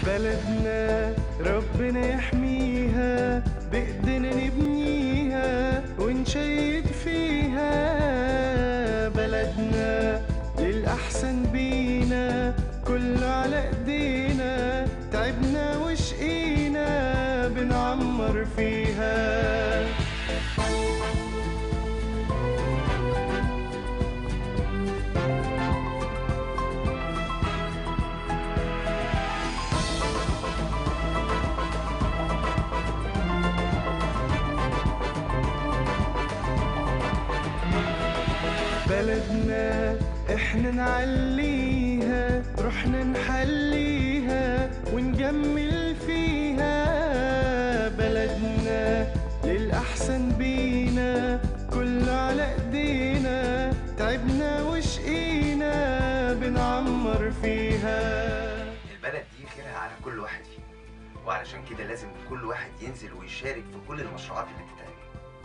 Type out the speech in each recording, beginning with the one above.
بلدنا ربنا يحميها بإيدينا نبنيها ونشيد فيها بلدنا للأحسن بينا كله على إيدينا تعبنا وشقينا بنعمر فيها بلدنا احنا نعليها رحنا نحليها ونجمل فيها بلدنا للأحسن بينا كله على ايدينا تعبنا وشقينا بنعمر فيها البلد دي خيرها على كل واحد فينا وعلشان كده لازم كل واحد ينزل ويشارك في كل المشروعات اللي بتتعمل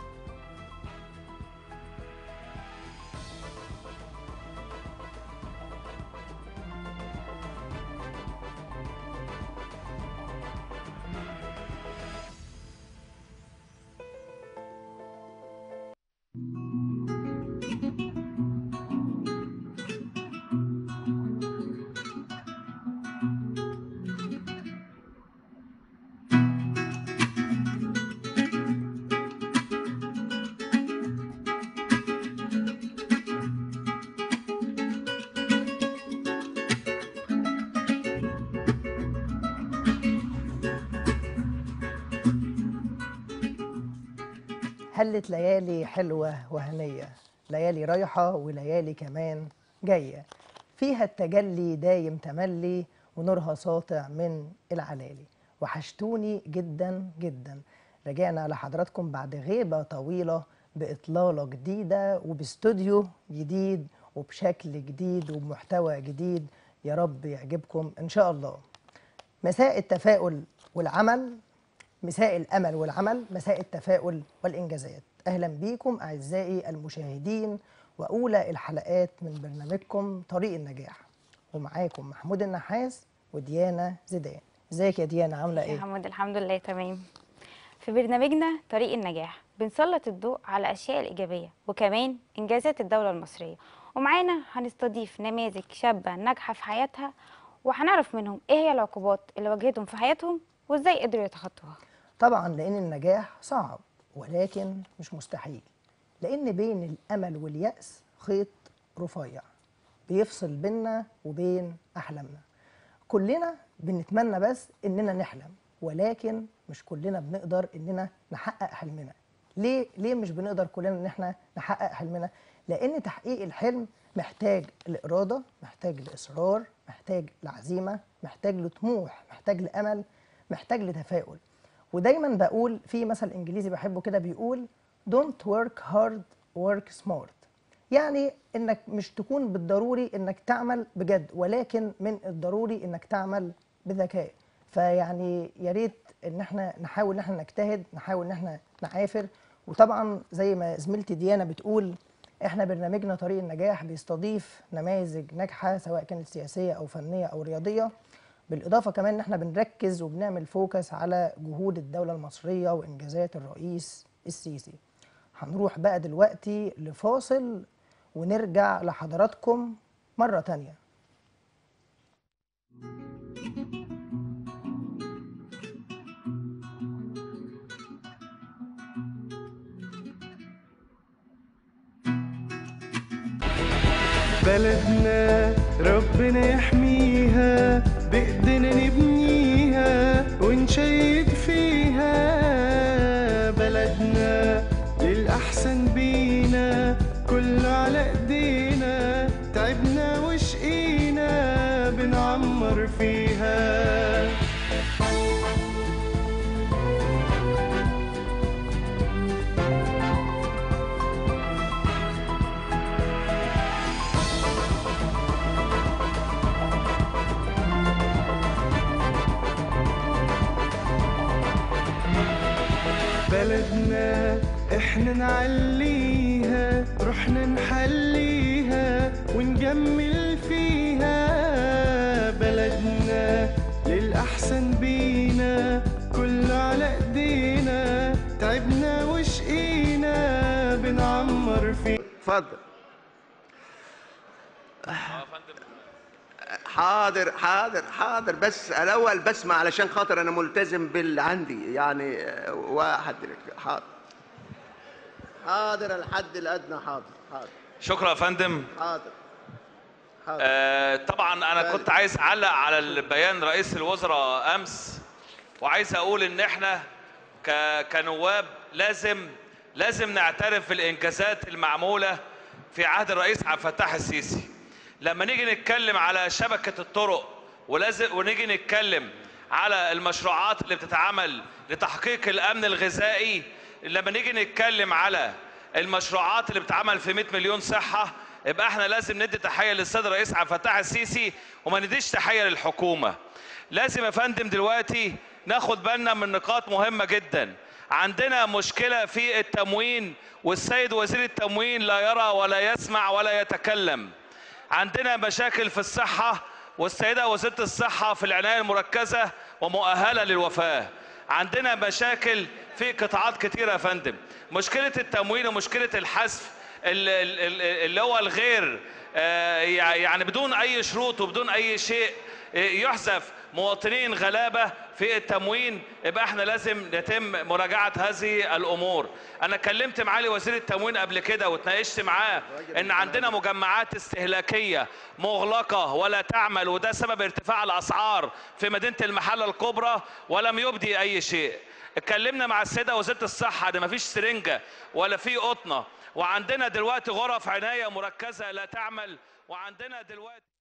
هلت ليالي حلوة وهنية ليالي رايحة وليالي كمان جاية فيها التجلي دايم تملي ونورها ساطع من العلالي وحشتوني جدا جدا رجعنا لحضراتكم بعد غيبة طويلة بإطلالة جديدة وباستوديو جديد وبشكل جديد وبمحتوى جديد يا رب يعجبكم إن شاء الله مساء التفاؤل والعمل مساء الامل والعمل مساء التفاؤل والانجازات اهلا بيكم اعزائي المشاهدين واولى الحلقات من برنامجكم طريق النجاح ومعاكم محمود النحاس وديانا زيدان ازيك يا ديانا عامله يا ايه محمود الحمد لله تمام في برنامجنا طريق النجاح بنسلط الضوء على الأشياء الإيجابية وكمان إنجازات الدولة المصرية ومعانا هنستضيف نماذج شابة ناجحة في حياتها وهنعرف منهم إيه هي العقوبات اللي واجهتهم في حياتهم وإزاي قدروا يتخطوها طبعا لان النجاح صعب ولكن مش مستحيل لان بين الامل والياس خيط رفيع بيفصل بيننا وبين احلامنا كلنا بنتمنى بس اننا نحلم ولكن مش كلنا بنقدر اننا نحقق حلمنا ليه ليه مش بنقدر كلنا ان احنا نحقق حلمنا لان تحقيق الحلم محتاج لاراده محتاج لاصرار محتاج لعزيمه محتاج لطموح محتاج لامل محتاج لتفاؤل ودايما بقول في مثل انجليزي بحبه كده بيقول don't work hard work smart يعني انك مش تكون بالضروري انك تعمل بجد ولكن من الضروري انك تعمل بذكاء فيعني يا ريت ان احنا نحاول ان احنا نجتهد نحاول ان احنا نعافر وطبعا زي ما زميلتي ديانا بتقول احنا برنامجنا طريق النجاح بيستضيف نماذج ناجحه سواء كانت سياسيه او فنيه او رياضيه بالاضافه كمان ان احنا بنركز وبنعمل فوكس على جهود الدوله المصريه وانجازات الرئيس السيسي هنروح بقى دلوقتي لفاصل ونرجع لحضراتكم مره تانية بلدنا ربنا يحميها بإيدينا نبنيها ونشيد فيها بلدنا للأحسن بينا كله على إيدينا تعبنا وشقينا بنعمر فيها بلدنا احنا نعليها رحنا نحليها ونجمل فيها بلدنا للأحسن للأحسن بينا كله على ايدينا تعبنا وشقينا بنعمر فيه اتفضل حاضر حاضر حاضر بس الاول بسمع علشان خاطر انا ملتزم باللي عندي يعني آه، واحد حاضر حاضر الحد الادنى حاضر حاضر شكرا يا فندم حاضر حاضر آه طبعا انا كنت عايز اعلق على البيان رئيس الوزراء امس وعايز اقول ان احنا ك- كنواب لازم لازم نعترف بالانجازات المعموله في عهد الرئيس عبد الفتاح السيسي لما نيجي نتكلم على شبكه الطرق ولازم ونيجي نتكلم على المشروعات اللي بتتعمل لتحقيق الامن الغذائي لما نيجي نتكلم على المشروعات اللي بتتعمل في 100 مليون صحه يبقى احنا لازم ندي تحيه للسيد الرئيس عبد الفتاح السيسي وما نديش تحيه للحكومه لازم يا فندم دلوقتي ناخد بالنا من نقاط مهمه جدا عندنا مشكله في التموين والسيد وزير التموين لا يرى ولا يسمع ولا يتكلم عندنا مشاكل في الصحه والسيده وزيره الصحه في العنايه المركزه ومؤهله للوفاه عندنا مشاكل في قطاعات كتيره يا فندم مشكله التموين ومشكله الحذف ال- ال- ال- اللي هو الغير آه، يع- يعني بدون اي شروط وبدون اي شيء آه، يحذف مواطنين غلابه في التموين يبقى احنا لازم يتم مراجعه هذه الامور انا كلمت معالي وزير التموين قبل كده واتناقشت معاه ان عندنا مجمعات استهلاكيه مغلقه ولا تعمل وده سبب ارتفاع الاسعار في مدينه المحله الكبرى ولم يبدي اي شيء اتكلمنا مع السيده وزيره الصحه ان مفيش سرنجه ولا في قطنه وعندنا دلوقتي غرف عنايه مركزه لا تعمل وعندنا دلوقتي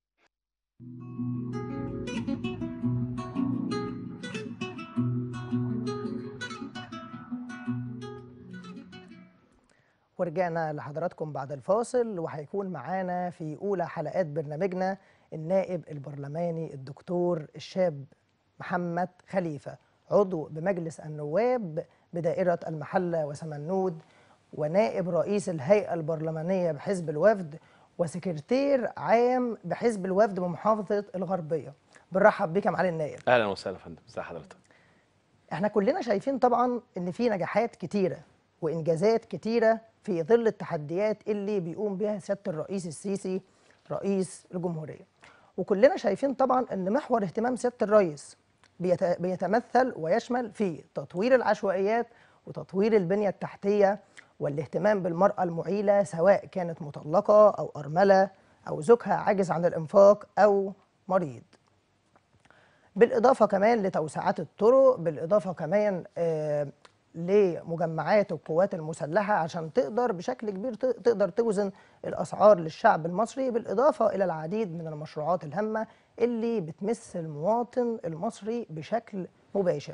ورجعنا لحضراتكم بعد الفاصل وهيكون معانا في أولى حلقات برنامجنا النائب البرلماني الدكتور الشاب محمد خليفة عضو بمجلس النواب بدائرة المحلة وسمنود ونائب رئيس الهيئة البرلمانية بحزب الوفد وسكرتير عام بحزب الوفد بمحافظة الغربية بنرحب بك يا معالي النائب اهلا وسهلا يا فندم ازي حضرتك احنا كلنا شايفين طبعا ان في نجاحات كتيره وانجازات كتيره في ظل التحديات اللي بيقوم بها سياده الرئيس السيسي رئيس الجمهوريه وكلنا شايفين طبعا ان محور اهتمام سياده الرئيس بيت- بيتمثل ويشمل في تطوير العشوائيات وتطوير البنيه التحتيه والاهتمام بالمراه المعيله سواء كانت مطلقه او ارمله او زوجها عاجز عن الانفاق او مريض بالإضافة كمان لتوسعات الطرق بالإضافة كمان آه، لمجمعات القوات المسلحة عشان تقدر بشكل كبير ت- تقدر توزن الأسعار للشعب المصري بالإضافة إلى العديد من المشروعات الهامة اللي بتمس المواطن المصري بشكل مباشر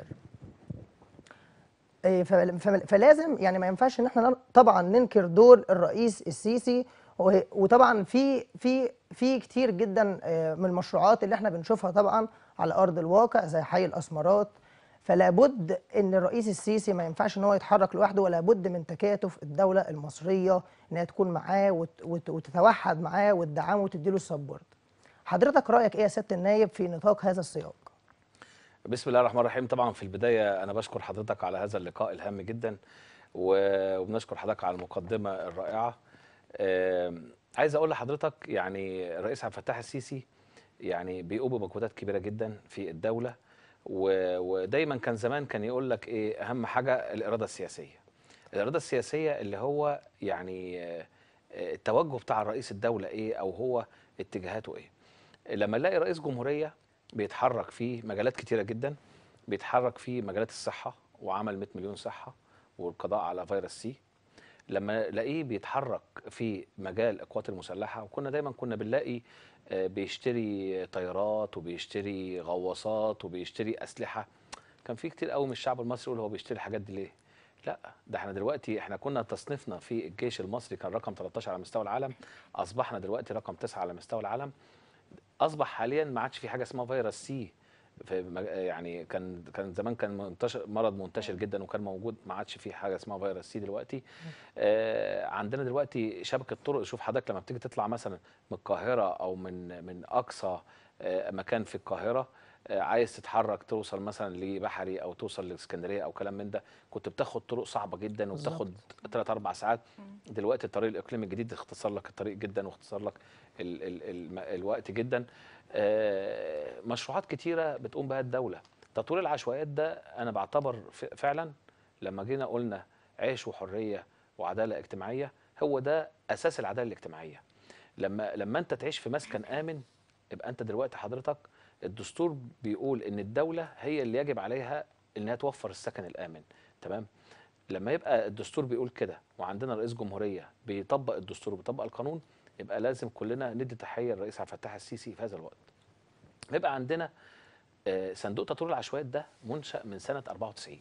إيه، فل- فل- فلازم يعني ما ينفعش ان احنا نل- طبعا ننكر دور الرئيس السيسي و- وطبعا في في في كتير جدا آه، من المشروعات اللي احنا بنشوفها طبعا على ارض الواقع زي حي الاسمرات فلا بد ان الرئيس السيسي ما ينفعش ان هو يتحرك لوحده ولا بد من تكاتف الدوله المصريه انها تكون معاه وت- وت- وتتوحد معاه وتدعمه وتديله السبورت حضرتك رايك ايه يا سياده النايب في نطاق هذا السياق بسم الله الرحمن الرحيم طبعا في البدايه انا بشكر حضرتك على هذا اللقاء الهام جدا و- وبنشكر حضرتك على المقدمه الرائعه آم، عايز اقول لحضرتك يعني الرئيس عبد الفتاح السيسي يعني بيقوم بمجهودات كبيره جدا في الدوله و- ودايما كان زمان كان يقول لك ايه اهم حاجه الاراده السياسيه الاراده السياسيه اللي هو يعني آه، آه، التوجه بتاع رئيس الدوله ايه او هو اتجاهاته ايه لما نلاقي رئيس جمهوريه بيتحرك في مجالات كتيره جدا بيتحرك في مجالات الصحه وعمل 100 مليون صحه والقضاء على فيروس سي لما الاقيه بيتحرك في مجال القوات المسلحه وكنا دايما كنا بنلاقي آه، بيشتري طيارات وبيشتري غواصات وبيشتري اسلحه كان في كتير قوي من الشعب المصري يقول هو بيشتري الحاجات دي ليه لا ده احنا دلوقتي احنا كنا تصنيفنا في الجيش المصري كان رقم 13 على مستوى العالم اصبحنا دلوقتي رقم 9 على مستوى العالم اصبح حاليا ما عادش في حاجه اسمها فيروس سي في مج- يعني كان كان زمان كان منتشر مرض منتشر جدا وكان موجود ما عادش في حاجه اسمها فيروس سي دلوقتي آه عندنا دلوقتي شبكه طرق شوف حضرتك لما بتيجي تطلع مثلا من القاهره او من من اقصى آه مكان في القاهره آه، عايز تتحرك توصل مثلا لبحري او توصل لاسكندريه او كلام من ده كنت بتاخد طرق صعبه جدا وبتاخد 3 4 ساعات دلوقتي الطريق الاقليمي الجديد اختصر لك الطريق جدا واختصر لك ال ال ال الوقت جدا آه، مشروعات كتيره بتقوم بها الدوله تطوير العشوائيات ده انا بعتبر ف- فعلا لما جينا قلنا عيش وحريه وعداله اجتماعيه هو ده اساس العداله الاجتماعيه لما لما انت تعيش في مسكن امن يبقى انت دلوقتي حضرتك الدستور بيقول ان الدوله هي اللي يجب عليها انها توفر السكن الامن تمام لما يبقى الدستور بيقول كده وعندنا رئيس جمهوريه بيطبق الدستور وبيطبق القانون يبقى لازم كلنا ندي تحيه للرئيس عبد الفتاح السيسي في هذا الوقت يبقى عندنا آه، صندوق تطوير العشوائيات ده منشأ من سنه 94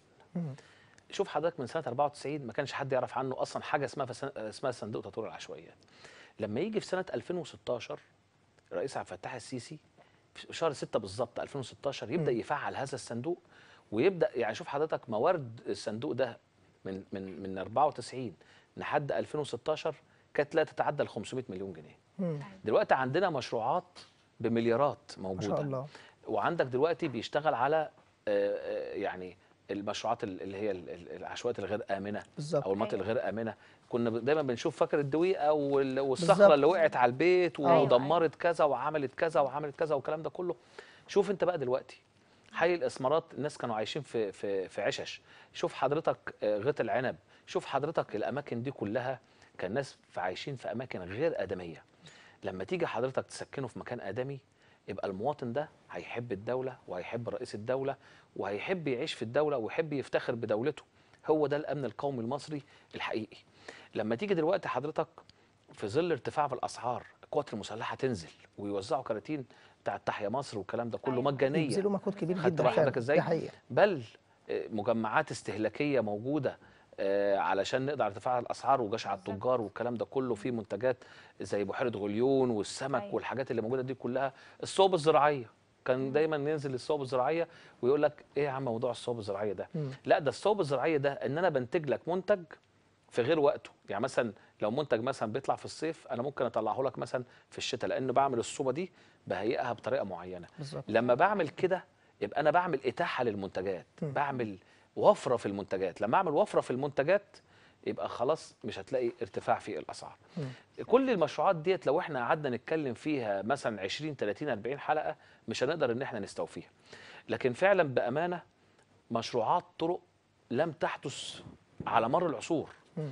شوف حضرتك من سنه 94 ما كانش حد يعرف عنه اصلا حاجه اسمها فسن... اسمها صندوق تطوير العشوائيات لما يجي في سنه 2016 الرئيس عبد الفتاح السيسي في شهر 6 بالظبط 2016 يبدا يفعل هذا الصندوق ويبدا يعني شوف حضرتك موارد الصندوق ده من من من 94 لحد 2016 كانت لا تتعدى ال 500 مليون جنيه مم. دلوقتي عندنا مشروعات بمليارات ما موجوده شاء الله وعندك دلوقتي بيشتغل على آه، آه، يعني المشروعات ال- اللي هي ال- ال- العشوائيات الغير امنه بالظبط او المناطق أيوة. الغير امنه كنا ب- دايما بنشوف فاكر الدويقه وال- بالظبط. والصخره اللي وقعت على البيت أيوة، ودمرت كذا وعملت كذا وعملت كذا والكلام ده كله شوف انت بقى دلوقتي حي الاسمرات الناس كانوا عايشين في في في عشش شوف حضرتك آه، غيط العنب شوف حضرتك الاماكن دي كلها كان ناس في عايشين في اماكن غير ادميه لما تيجي حضرتك تسكنه في مكان ادمي يبقى المواطن ده هيحب الدوله وهيحب رئيس الدوله وهيحب يعيش في الدوله ويحب يفتخر بدولته هو ده الامن القومي المصري الحقيقي لما تيجي دلوقتي حضرتك في ظل ارتفاع في الاسعار القوات المسلحه تنزل ويوزعوا كراتين بتاعت تحيا مصر والكلام ده كله أيوة. مجانيه يبذلوا مجهود كبير خدت جدا بال فعلا حضرتك ازاي؟ دي حقيقه بل آه، مجمعات استهلاكيه موجوده آه، علشان نقدر ارتفاع الاسعار وجشع التجار والكلام ده كله في منتجات زي بحيره غليون والسمك أيوة. والحاجات اللي موجوده دي كلها الصوب الزراعيه كان دايما ينزل الصوب الزراعيه ويقول لك ايه يا عم موضوع الصوب الزراعيه ده مم. لا ده الصوب الزراعيه ده ان انا بنتج لك منتج في غير وقته يعني مثلا لو منتج مثلا بيطلع في الصيف انا ممكن اطلعه لك مثلا في الشتاء لان بعمل الصوبه دي بهيئها بطريقه معينه بالظبط لما بعمل كده يبقى انا بعمل اتاحه للمنتجات مم. بعمل وفره في المنتجات لما اعمل وفره في المنتجات يبقى خلاص مش هتلاقي ارتفاع في الاسعار كل المشروعات ديت لو احنا قعدنا نتكلم فيها مثلا 20 30 40 حلقه مش هنقدر ان احنا نستوفيها لكن فعلا بامانه مشروعات طرق لم تحدث على مر العصور مم.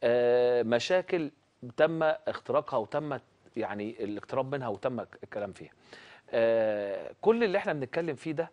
آه مشاكل تم اختراقها وتم يعني الاقتراب منها وتم الكلام فيها آه كل اللي احنا بنتكلم فيه ده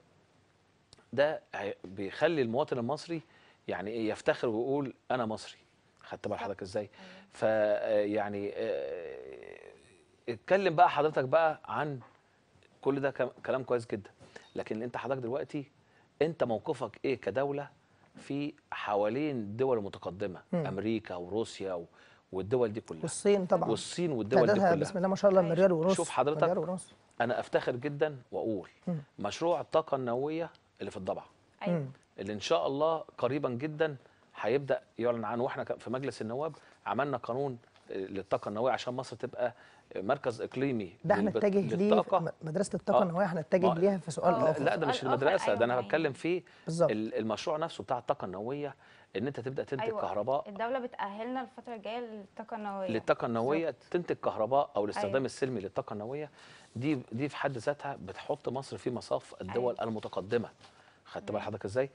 ده هي- بيخلي المواطن المصري يعني ايه يفتخر ويقول انا مصري خدت بال حضرتك ازاي ف آه، يعني آه، اتكلم بقى حضرتك بقى عن كل ده كم- كلام كويس جدا لكن انت حضرتك دلوقتي انت موقفك ايه كدوله في حوالين الدول المتقدمه مم. امريكا وروسيا و- والدول دي كلها والصين طبعا والصين والدول دي تعدادها كلها بسم الله ما شاء الله أيوة. مليار ونص شوف حضرتك. مليار ونص انا افتخر جدا واقول مم. مشروع الطاقه النوويه اللي في الضبعه ايوه مم. اللي ان شاء الله قريبا جدا هيبدا يعلن عنه واحنا ك- في مجلس النواب عملنا قانون آه، للطاقه النوويه عشان مصر تبقى مركز اقليمي ده للب- هنتجه ليه للطاقه م- مدرسه الطاقه آه. النوويه هنتجه ما- ليها في سؤال لا, اخر لا ده مش سؤال آخر، المدرسه ده انا أيوة، بتكلم أيوة. فيه بالظبط ال- المشروع نفسه بتاع الطاقه النوويه ان انت تبدا تنتج أيوة. كهرباء الدوله بتاهلنا الفتره الجايه للطاقه النوويه للطاقه النوويه تنتج كهرباء او الاستخدام أيوة. السلمي للطاقه النوويه دي دي في حد ذاتها بتحط مصر في مصاف الدول المتقدمه خدت بال حضرتك ازاي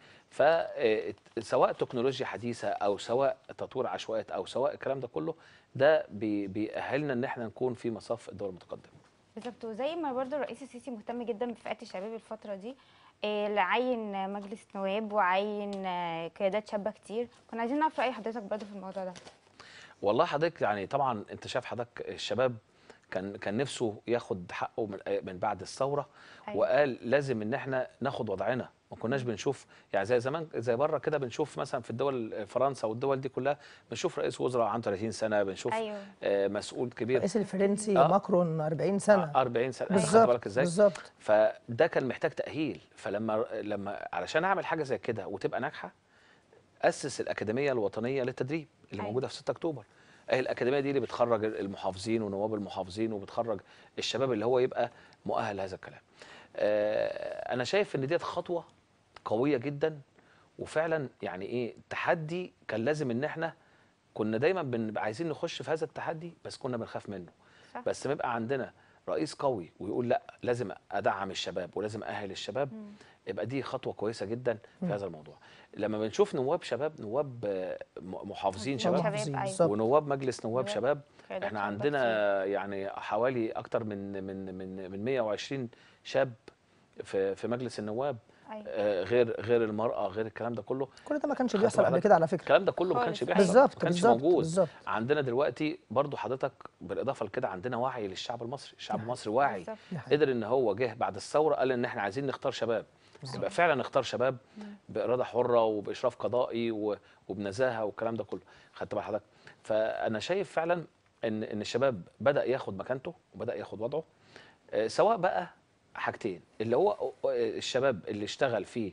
فسواء تكنولوجيا حديثه او سواء تطوير عشوائيات او سواء الكلام ده كله ده بي- بيأهلنا ان احنا نكون في مصاف الدول المتقدمه بالظبط وزي ما برضو الرئيس السيسي مهتم جدا بفئات الشباب الفتره دي إيه، اللي عين مجلس نواب وعين آه، قيادات شابه كتير كنا عايزين نعرف راي حضرتك برضو في الموضوع ده والله حضرتك يعني طبعا انت شايف حضرتك الشباب كان كان نفسه ياخد حقه من من بعد الثوره أيوة. وقال لازم ان احنا ناخد وضعنا ما كناش بنشوف يعني زي زمان زي بره كده بنشوف مثلا في الدول فرنسا والدول دي كلها بنشوف رئيس وزراء عنده 30 سنه بنشوف ايوه آه مسؤول كبير الرئيس الفرنسي آه. ماكرون 40 سنه آه، 40 سنه خدت بالظبط بالك ازاي بالظبط فده كان محتاج تاهيل فلما لما علشان اعمل حاجه زي كده وتبقى ناجحه اسس الاكاديميه الوطنيه للتدريب اللي أيوة. موجوده في 6 اكتوبر اهي الاكاديميه دي اللي بتخرج المحافظين ونواب المحافظين وبتخرج الشباب اللي هو يبقى مؤهل لهذا الكلام آه، انا شايف ان ديت خطوه قويه جدا وفعلا يعني ايه تحدي كان لازم ان احنا كنا دايما بنبقى عايزين نخش في هذا التحدي بس كنا بنخاف منه صح. بس ما يبقى عندنا رئيس قوي ويقول لا لازم ادعم الشباب ولازم اهل الشباب يبقى دي خطوه كويسه جدا في هذا الموضوع لما بنشوف نواب شباب نواب آه، م- محافظين شباب. شباب شباب، أيوة. بالظبط. ونواب مجلس نواب نواب. شباب قيادات احنا شابة عندنا يعني حوالي اكتر من من من من 120 شاب في في مجلس النواب أيوة. آه، غير غير المراه غير الكلام ده كله كل ده ما كانش خدت بيحصل قبل بالك؟ كده على فكره الكلام ده كله ما خالص. كانش بيحصل بالظبط ما كانش بالظبط موجود بالظبط عندنا دلوقتي برضو حضرتك بالاضافه لكده عندنا وعي للشعب المصري الشعب المصري واعي بالظبط. دي حقيقة. قدر ان هو جه بعد الثوره قال ان احنا عايزين نختار شباب يبقى فعلا نختار شباب باراده حره وباشراف قضائي و- وبنزاهه والكلام ده كله خدت بال حضرتك فانا شايف فعلا ان ان الشباب بدا ياخد مكانته وبدا ياخد وضعه آه، سواء بقى حاجتين اللي هو آه، الشباب اللي اشتغل في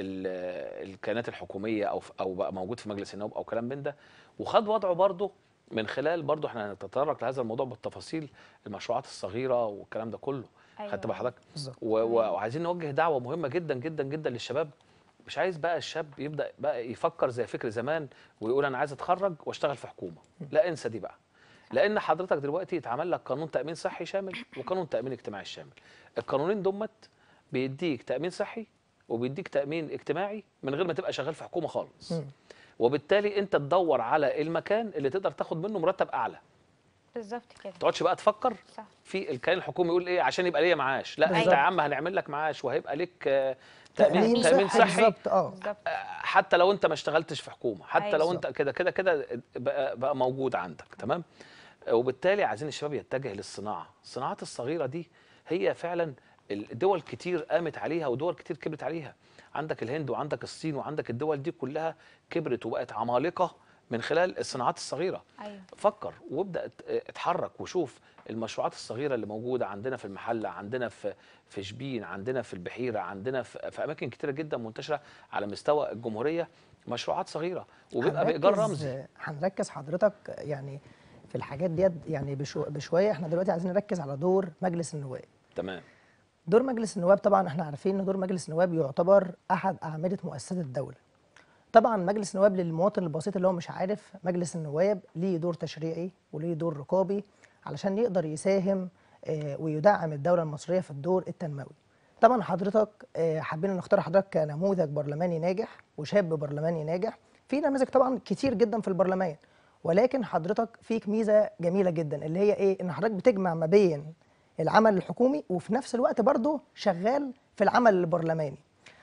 ال- الكيانات الحكوميه او في- او بقى موجود في مجلس النواب او كلام من ده وخد وضعه برضه من خلال برضه احنا هنتطرق لهذا الموضوع بالتفاصيل المشروعات الصغيره والكلام ده كله أيوة. خدت بال حضرتك بالظبط. و- و- وعايزين نوجه دعوه مهمه جدا جدا جدا للشباب مش عايز بقى الشاب يبدا بقى يفكر زي فكر زمان ويقول انا عايز اتخرج واشتغل في حكومه لا انسى دي بقى لان حضرتك دلوقتي اتعمل لك قانون تامين صحي شامل وقانون تامين اجتماعي شامل القانونين دمت بيديك تامين صحي وبيديك تامين اجتماعي من غير ما تبقى شغال في حكومه خالص مم. وبالتالي انت تدور على المكان اللي تقدر تاخد منه مرتب اعلى بالظبط كده ما تقعدش بقى تفكر صح في الكيان الحكومي يقول ايه عشان يبقى ليا معاش لا انت بالظبط. يا عم هنعمل لك معاش وهيبقى ليك آه، تامين تامين تامين صحي صحي بالظبط اه بالظبط آه، حتى لو انت ما اشتغلتش في حكومه حتى أيوة. لو انت كده كده كده بقى, بقى موجود عندك تمام آه، وبالتالي عايزين الشباب يتجه للصناعه الصناعات الصغيره دي هي فعلا الدول كتير قامت عليها ودول كتير كبرت عليها عندك الهند وعندك الصين وعندك الدول دي كلها كبرت وبقت عمالقه من خلال الصناعات الصغيره ايوه فكر وابدا ات- اتحرك وشوف المشروعات الصغيره اللي موجوده عندنا في المحله عندنا في في شبين عندنا في البحيره عندنا في, في اماكن كتيره جدا منتشره على مستوى الجمهوريه مشروعات صغيره وبيبقى بايجار هنركز- رمزي هنركز حضرتك يعني في الحاجات ديت يعني بشو بشويه احنا دلوقتي عايزين نركز على دور مجلس النواب تمام دور مجلس النواب طبعا احنا عارفين ان دور مجلس النواب يعتبر احد اعمده مؤسسات الدوله طبعا مجلس النواب للمواطن البسيط اللي هو مش عارف مجلس النواب ليه دور تشريعي وليه دور رقابي علشان يقدر يساهم آه، ويدعم الدوله المصريه في الدور التنموي طبعا حضرتك آه، حابين نختار حضرتك كنموذج برلماني ناجح وشاب برلماني ناجح في نماذج طبعا كتير جدا في البرلمان ولكن حضرتك فيك ميزه جميله جدا اللي هي ايه ان حضرتك بتجمع ما بين العمل الحكومي وفي نفس الوقت برضه شغال في العمل البرلماني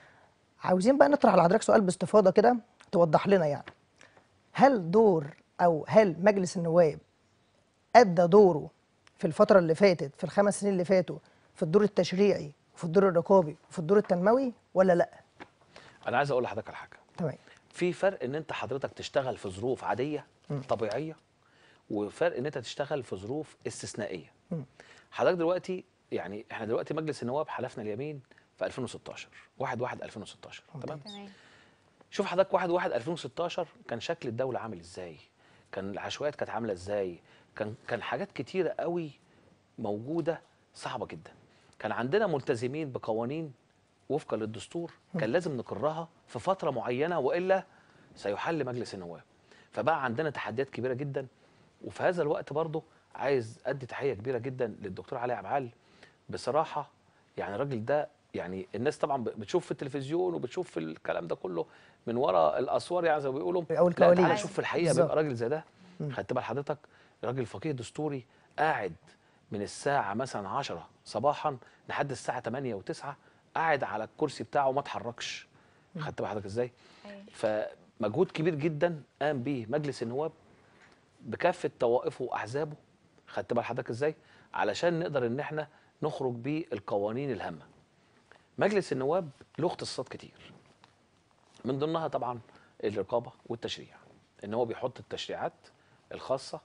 عاوزين بقى نطرح على حضرتك سؤال باستفاضه كده توضح لنا يعني هل دور او هل مجلس النواب ادى دوره في الفتره اللي فاتت في الخمس سنين اللي فاتوا في الدور التشريعي وفي الدور الرقابي وفي الدور التنموي ولا لا انا عايز اقول لحضرتك على حاجه تمام في فرق ان انت حضرتك تشتغل في ظروف عاديه طبيعيه وفرق ان انت تشتغل في ظروف استثنائيه مم. حضرتك دلوقتي يعني احنا دلوقتي مجلس النواب حلفنا اليمين في 2016 1 1 2016 تمام تمام شوف حضرتك 1 1 2016 كان شكل الدوله عامل ازاي كان العشوائيات كانت عامله ازاي كان كان حاجات كتيره قوي موجوده صعبه جدا كان عندنا ملتزمين بقوانين وفقا للدستور كان لازم نقرها في فتره معينه والا سيحل مجلس النواب فبقى عندنا تحديات كبيره جدا وفي هذا الوقت برضه عايز ادي تحيه كبيره جدا للدكتور علي عبعال بصراحه يعني الراجل ده يعني الناس طبعا ب- بتشوف في التلفزيون وبتشوف في الكلام ده كله من وراء الاسوار يعني زي ما بيقولوا أو لا تعالى الكواليس. شوف في الحقيقه بالظبط. بيبقى راجل زي ده خدت بال حضرتك راجل فقيه دستوري قاعد من الساعه مثلا 10 صباحا لحد الساعه 8 و9 قاعد على الكرسي بتاعه ما اتحركش خدت بال حضرتك ازاي أيوة. فمجهود كبير جدا قام به مجلس النواب بكافه طوائفه واحزابه خدت بال حضرتك ازاي علشان نقدر ان احنا نخرج بالقوانين الهامه مجلس النواب له اختصاصات كتير من ضمنها طبعا الرقابه والتشريع ان هو بيحط التشريعات الخاصه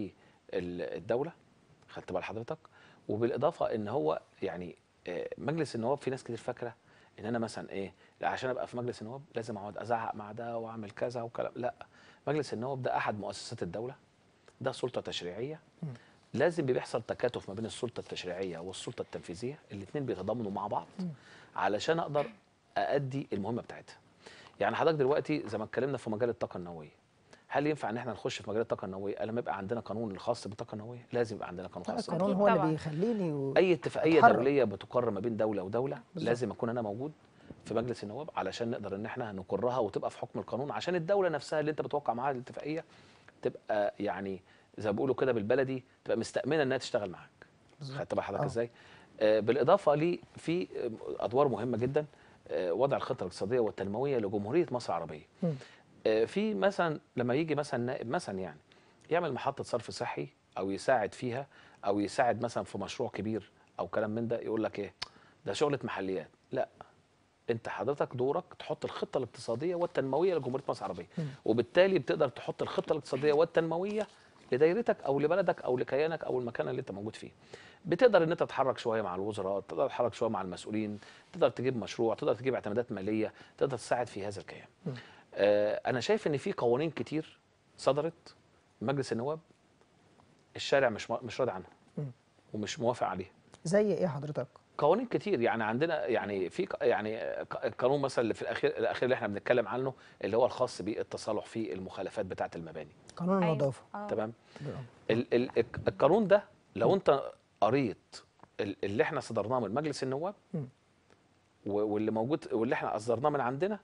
بالدوله خدت بال حضرتك وبالاضافه ان هو يعني آه، مجلس النواب في ناس كتير فاكره ان انا مثلا ايه لا عشان ابقى في مجلس النواب لازم اقعد ازعق مع ده واعمل كذا وكلام لا مجلس النواب ده احد مؤسسات الدوله ده سلطه تشريعيه لازم بيحصل تكاتف ما بين السلطه التشريعيه والسلطه التنفيذيه الاثنين بيتضامنوا مع بعض علشان اقدر اادي المهمه بتاعتها يعني حضرتك دلوقتي زي ما اتكلمنا في مجال الطاقه النوويه هل ينفع ان احنا نخش في مجال الطاقه النوويه لما يبقى عندنا قانون الخاص بالطاقه النوويه لازم يبقى عندنا قانون لا، خاص القانون أكيد هو اللي طبعاً. بيخليني و... اي اتفاقيه أتحرك. دوليه بتقر ما بين دوله ودوله بالظبط. لازم اكون انا موجود في مجلس النواب علشان نقدر ان احنا نقرها وتبقى في حكم القانون عشان الدوله نفسها اللي انت بتوقع معاها الاتفاقيه تبقى يعني زي ما بيقولوا كده بالبلدي تبقى مستأمنه انها تشتغل معاك بالظبط. خدت بال حضرتك آه. ازاي آه بالاضافه لي في آه، ادوار مهمه جدا آه وضع الخطه الاقتصاديه والتنمويه لجمهوريه مصر العربيه مم. آه في مثلا لما يجي مثلا نائب مثلا يعني يعمل محطه صرف صحي او يساعد فيها او يساعد مثلا في مشروع كبير او كلام من ده يقول لك ايه ده شغله محليات لا انت حضرتك دورك تحط الخطه الاقتصاديه والتنمويه لجمهوريه مصر العربيه وبالتالي بتقدر تحط الخطه الاقتصاديه والتنمويه لدايرتك او لبلدك او لكيانك او المكان اللي انت موجود فيه بتقدر ان انت تتحرك شويه مع الوزراء تقدر تتحرك شويه مع المسؤولين تقدر تجيب مشروع تقدر تجيب اعتمادات ماليه تقدر تساعد في هذا الكيان آه انا شايف ان في قوانين كتير صدرت من مجلس النواب الشارع مش مش راضي عنها مم. ومش موافق عليها زي ايه حضرتك؟ قوانين كتير يعني عندنا يعني في ق- يعني ق- قانون مثلا اللي في الاخير الاخير اللي احنا بنتكلم عنه اللي هو الخاص بالتصالح في المخالفات بتاعه المباني قانون أيوة. النظافه آه. تمام بالأمر. ال ال الق- القانون ده لو انت قريت ال- اللي احنا صدرناه من مجلس النواب مم. و- واللي موجود واللي احنا اصدرناه من عندنا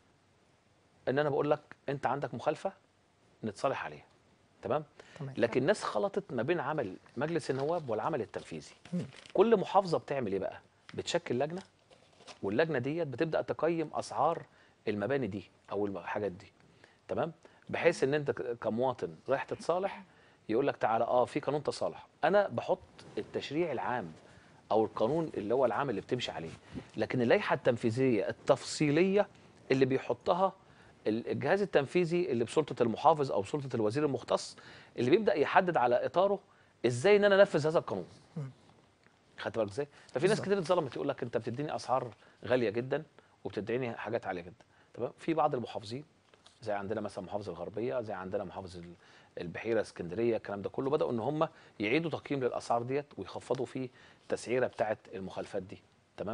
ان انا بقول لك انت عندك مخالفه نتصالح عليها تمام تمام لكن الناس خلطت ما بين عمل مجلس النواب والعمل التنفيذي مم. كل محافظه بتعمل ايه بقى بتشكل لجنه واللجنه ديت بتبدا تقيم اسعار المباني دي او الحاجات دي تمام بحيث ان انت ك- كمواطن رايح تتصالح يقول لك تعالى اه في قانون تصالح انا بحط التشريع العام او القانون اللي هو العام اللي بتمشي عليه لكن اللائحه التنفيذيه التفصيليه اللي بيحطها ال- الجهاز التنفيذي اللي بسلطه المحافظ او سلطه الوزير المختص اللي بيبدا يحدد على اطاره ازاي ان انا انفذ هذا القانون خدت بالك ازاي ففي ناس بالظبط. كتير اتظلمت يقول لك انت بتديني اسعار غاليه جدا وبتديني حاجات عاليه جدا تمام في بعض المحافظين زي عندنا مثلا محافظه الغربيه زي عندنا محافظه ال- البحيره اسكندريه الكلام ده كله بداوا ان هم يعيدوا تقييم للاسعار ديت ويخفضوا في التسعيره بتاعه المخالفات دي تمام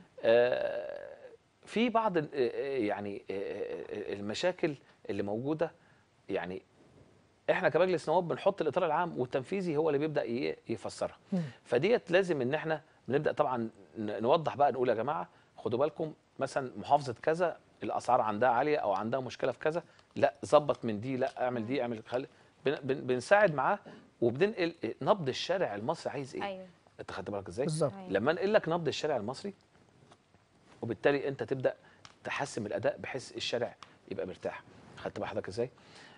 آه في بعض ال- آه، يعني آه، آه، المشاكل اللي موجوده يعني احنا كمجلس نواب بنحط الاطار العام والتنفيذي هو اللي بيبدا ي- يفسرها مم. فديت لازم ان احنا بنبدا طبعا ن- نوضح بقى نقول يا جماعه خدوا بالكم مثلا محافظه كذا الاسعار عندها عاليه او عندها مشكله في كذا لا ظبط من دي لا اعمل دي اعمل خلي بن بن بنساعد معاه وبننقل نبض الشارع المصري عايز ايه ايوه انت خدت بالك ازاي بالظبط أيوة. لما انقل لك نبض الشارع المصري وبالتالي انت تبدا تحسن الاداء بحيث الشارع يبقى مرتاح خدت بال حضرتك ازاي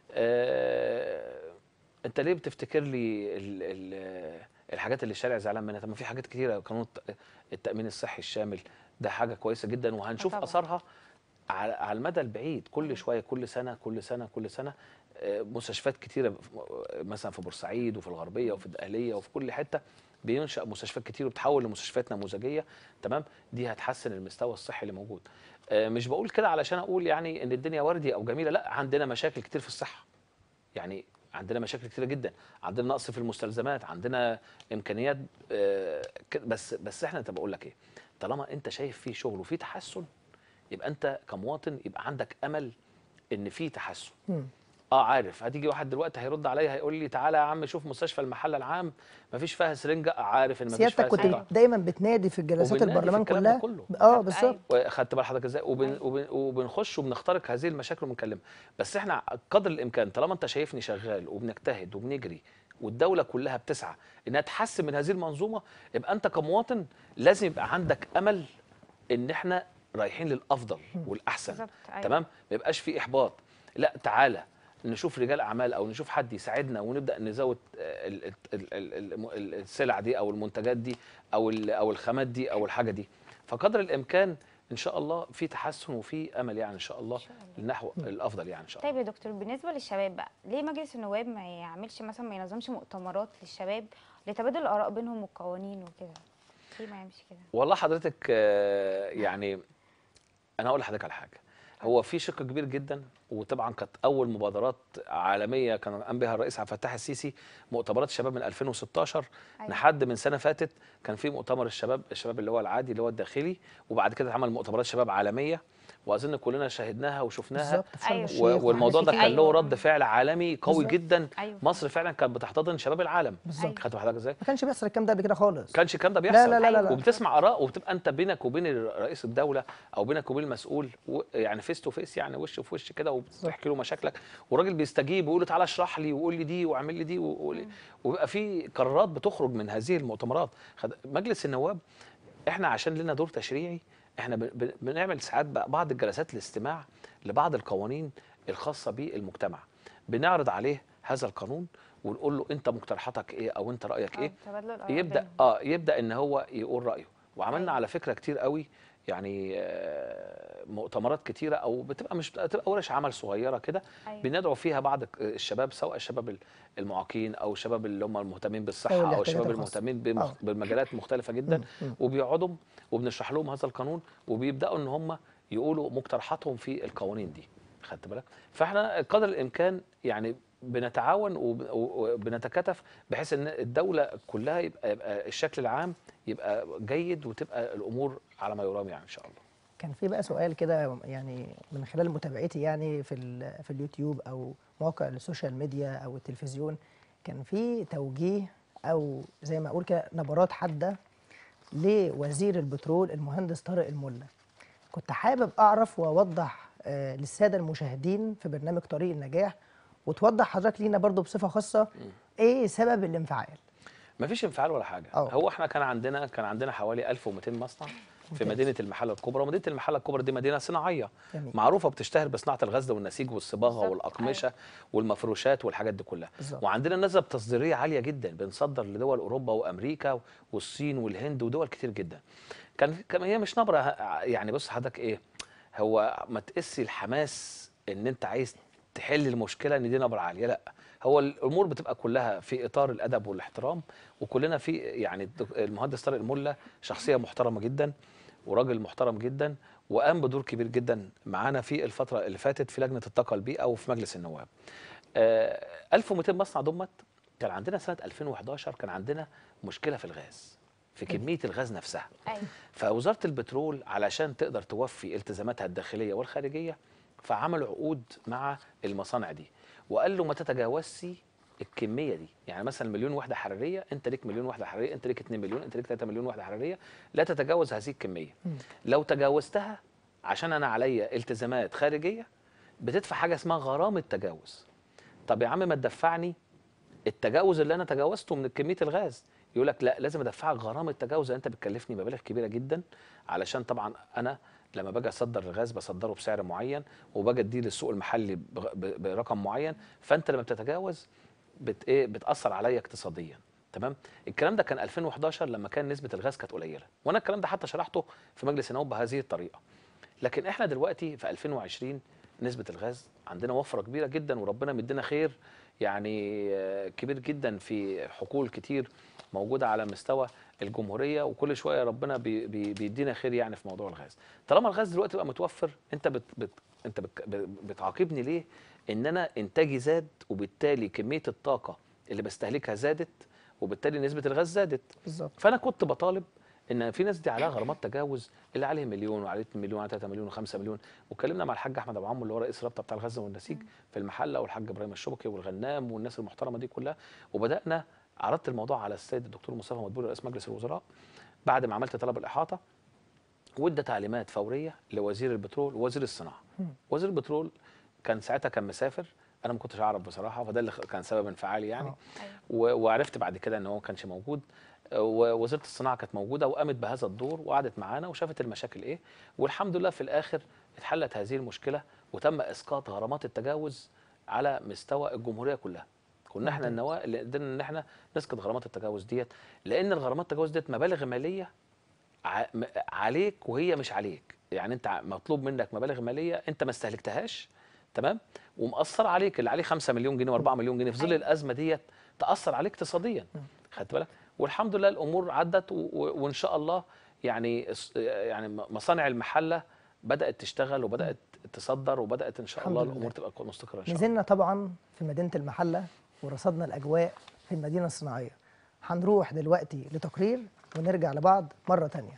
آه انت ليه بتفتكر لي ال ال الحاجات اللي الشارع زعلان منها طب ما في حاجات كتيره قانون الت- التامين الصحي الشامل ده حاجه كويسه جدا وهنشوف طبعاً. اثارها على على المدى البعيد كل شويه كل سنه كل سنه كل سنه آه، مستشفيات كتيره في- مثلا في بورسعيد وفي الغربيه وفي الدقهليه وفي كل حته بينشا مستشفيات كتير وبتحول لمستشفيات نموذجيه تمام دي هتحسن المستوى الصحي اللي موجود آه، مش بقول كده علشان اقول يعني ان الدنيا وردي او جميله لا عندنا مشاكل كتير في الصحه يعني عندنا مشاكل كتيره جدا عندنا نقص في المستلزمات عندنا امكانيات آه، ك- بس بس احنا انت بقول لك ايه طالما انت شايف في شغل وفي تحسن يبقى انت كمواطن يبقى عندك امل ان في تحسن مم. اه عارف هتيجي واحد دلوقتي هيرد عليا هيقول لي تعالى يا عم شوف مستشفى المحل العام مفيش فيها سرنجه عارف ان مفيش سيادتك فيها كنت سرنجه دايما بتنادي في جلسات وبننادي في البرلمان الكلام ده كلها كله. اه بالظبط، بالظبط وخدت بال حضرتك ازاي وبن وبن وبنخش وبنخترق هذه المشاكل وبنكلمها بس احنا قدر الامكان طالما انت شايفني شغال وبنجتهد وبنجري والدوله كلها بتسعى انها تحسن من هذه المنظومه يبقى انت كمواطن لازم يبقى عندك امل ان احنا رايحين للافضل والاحسن بالظبط، أيوة. تمام ما يبقاش في احباط لا تعالى نشوف رجال اعمال او نشوف حد يساعدنا ونبدا نزود آه، ال- ال- ال- ال- الم- ال- السلع دي او المنتجات دي او ال- او الخامات دي او الحاجه دي فقدر الامكان ان شاء الله في تحسن وفي امل يعني ان شاء الله نحو الافضل يعني ان شاء الله طيب يا دكتور بالنسبه للشباب بقى ليه مجلس النواب ما يعملش مثلا ما ينظمش مؤتمرات للشباب لتبادل الاراء بينهم والقوانين وكده ليه ما يعملش كده والله حضرتك آه، يعني انا اقول لحضرتك على حاجه هو في شق كبير جدا وطبعا كانت اول مبادرات عالميه كان قام بها الرئيس عبد الفتاح السيسي مؤتمرات الشباب من 2016 أيوة. لحد من سنه فاتت كان في مؤتمر الشباب الشباب اللي هو العادي اللي هو الداخلي وبعد كده اتعمل مؤتمرات شباب عالميه واظن كلنا شاهدناها وشفناها بالظبط في شرم أيوة. الشيخ و- وحاجات والموضوع ده كتير. كان له أيوة. رد فعل عالمي قوي بالظبط. جدا أيوة. مصر فعلا كانت بتحتضن شباب العالم بالظبط خدت بالك ازاي ما كانش بيحصل الكلام ده قبل كده خالص كانش الكلام ده لا بيحصل لا لا لا, لا. وبتسمع اراء وبتبقى انت بينك وبين رئيس الدوله او بينك وبين المسؤول و- يعني فيس تو فيس يعني وش في وش كده وبتحكي له مشاكلك والراجل بيستجيب ويقول له تعالى اشرح لي وقول لي دي واعمل لي دي وقول لي وبيبقى في قرارات بتخرج من هذه المؤتمرات خد- مجلس النواب احنا عشان لنا دور تشريعي احنا ب- ب- بنعمل ساعات بقى بعض الجلسات الاستماع لبعض القوانين الخاصه بالمجتمع بنعرض عليه هذا القانون ونقول له انت مقترحاتك ايه او انت رايك ايه آه، تبادل الآراء يبدا بينهم. اه يبدا ان هو يقول رايه وعملنا أيوة. على فكره كتير قوي يعني آه، مؤتمرات كتيره او بتبقى مش بتبقى ورش عمل صغيره كده أيوة. بندعو فيها بعض الشباب سواء الشباب المعاقين او الشباب اللي هم المهتمين ذوي بالصحه او الاحتياجات الشباب الخاصة. المهتمين بمخ... آه. بالمجالات مختلفه جدا مم. وبيقعدوا وبنشرح لهم هذا القانون وبيبداوا ان هم يقولوا مقترحاتهم في القوانين دي خدت بالك فاحنا قدر الامكان يعني بنتعاون وب- وبنتكاتف بحيث ان الدوله كلها يبقى, يبقى الشكل العام يبقى جيد وتبقى الامور على ما يرام يعني ان شاء الله كان في بقى سؤال كده يعني من خلال متابعتي يعني في ال- في اليوتيوب او مواقع السوشيال ميديا او التلفزيون كان في توجيه او زي ما اقول كده نبرات حاده لوزير البترول المهندس طارق الملا كنت حابب اعرف واوضح آه، للساده المشاهدين في برنامج طريق النجاح وتوضح حضرتك لينا برضو بصفه خاصه ايه سبب الانفعال ما فيش انفعال ولا حاجه أه. هو احنا كان عندنا كان عندنا حوالي 1200 مصنع في ممتاز. مدينه المحله الكبرى ومدينه المحله الكبرى دي مدينه صناعيه جميل. معروفه بتشتهر بصناعه الغزل والنسيج والصباغه بالظبط، والاقمشه والمفروشات والحاجات دي كلها بالظبط. وعندنا نسب تصديريه عاليه جدا بنصدر لدول اوروبا وامريكا والصين والهند ودول كتير جدا كان كان هي مش نبره ه- يعني بص حضرتك ايه هو ما تقسي الحماس ان انت عايز تحل المشكله ان دي نبره عاليه لا هو الامور بتبقى كلها في اطار الادب والاحترام وكلنا في يعني الدك- المهندس طارق الملا شخصيه محترمه جدا وراجل محترم جدا وقام بدور كبير جدا معانا في الفتره اللي فاتت في لجنه الطاقه البيئه وفي مجلس النواب. آه 1200 مصنع دمت كان عندنا سنه 2011 كان عندنا مشكله في الغاز في كميه الغاز نفسها. أيوة. فوزاره البترول علشان تقدر توفي التزاماتها الداخليه والخارجيه فعملوا عقود مع المصانع دي وقال له ما تتجاوزش الكميه دي يعني مثلا مليون وحده حراريه انت ليك مليون وحده حراريه انت ليك 2 مليون انت ليك 3 مليون وحده حراريه لا تتجاوز هذه الكميه لو تجاوزتها عشان انا عليا التزامات خارجيه بتدفع حاجه اسمها غرامه تجاوز طب يا عم ما تدفعني التجاوز اللي انا تجاوزته من كميه الغاز يقول لك لا لازم ادفعك غرامه تجاوز لأن انت بتكلفني مبالغ كبيره جدا علشان طبعا انا لما باجي اصدر الغاز بصدره بسعر معين وباجي اديه للسوق المحلي بغ- ب- برقم معين فانت لما بتتجاوز بت ايه بتاثر عليا اقتصاديا تمام الكلام ده كان 2011 لما كان نسبه الغاز كانت قليله وانا الكلام ده حتى شرحته في مجلس النواب بهذه الطريقه لكن احنا دلوقتي في 2020 نسبه الغاز عندنا وفره كبيره جدا وربنا مدينا خير يعني آه، كبير جدا في حقول كتير موجوده على مستوى الجمهوريه وكل شويه ربنا بي بي بيدينا خير يعني في موضوع الغاز طالما الغاز دلوقتي بقى متوفر انت بت بت انت بت بتعاقبني ليه ان انا انتاجي زاد وبالتالي كميه الطاقه اللي بستهلكها زادت وبالتالي نسبه الغاز زادت بالظبط فانا كنت بطالب ان في ناس دي عليها غرامات تجاوز اللي عليه مليون وعليه 2 مليون وعليه 3 مليون و5 مليون واتكلمنا مع الحاج احمد ابو عمو اللي هو رئيس الرابطه بتاع الغزه والنسيج في المحله والحاج ابراهيم الشبكي والغنام والناس المحترمه دي كلها وبدانا عرضت الموضوع على السيد الدكتور مصطفى مدبولي رئيس مجلس الوزراء بعد ما عملت طلب الاحاطه وادى تعليمات فوريه لوزير البترول ووزير الصناعه وزير البترول كان ساعتها كان مسافر انا ما كنتش اعرف بصراحه فده اللي كان سبب انفعالي يعني آه. و- وعرفت بعد كده ان هو ما كانش موجود ووزاره الصناعه كانت موجوده وقامت بهذا الدور وقعدت معانا وشافت المشاكل ايه والحمد لله في الاخر اتحلت هذه المشكله وتم اسقاط غرامات التجاوز على مستوى الجمهوريه كلها كنا احنا ممتاز. النواه اللي قدرنا ان احنا نسقط غرامات التجاوز ديت لان الغرامات التجاوز ديت مبالغ ماليه ع- م- عليك وهي مش عليك يعني انت ع- مطلوب منك مبالغ ماليه انت ما استهلكتهاش تمام ومأثر عليك اللي عليه 5 مليون جنيه و4 مليون جنيه في ظل أيوة. الازمه ديت تاثر عليك اقتصاديا خدت بالك والحمد لله الامور عدت و- و- وان شاء الله يعني الس- يعني م- مصانع المحله بدات تشتغل وبدات تصدر وبدات ان شاء الحمد الله لله. الامور تبقى مستقره ان شاء الله نزلنا طبعا في مدينة المحلة ورصدنا الأجواء في المدينة الصناعية هنروح دلوقتي لتقرير ونرجع لبعض مرة تانية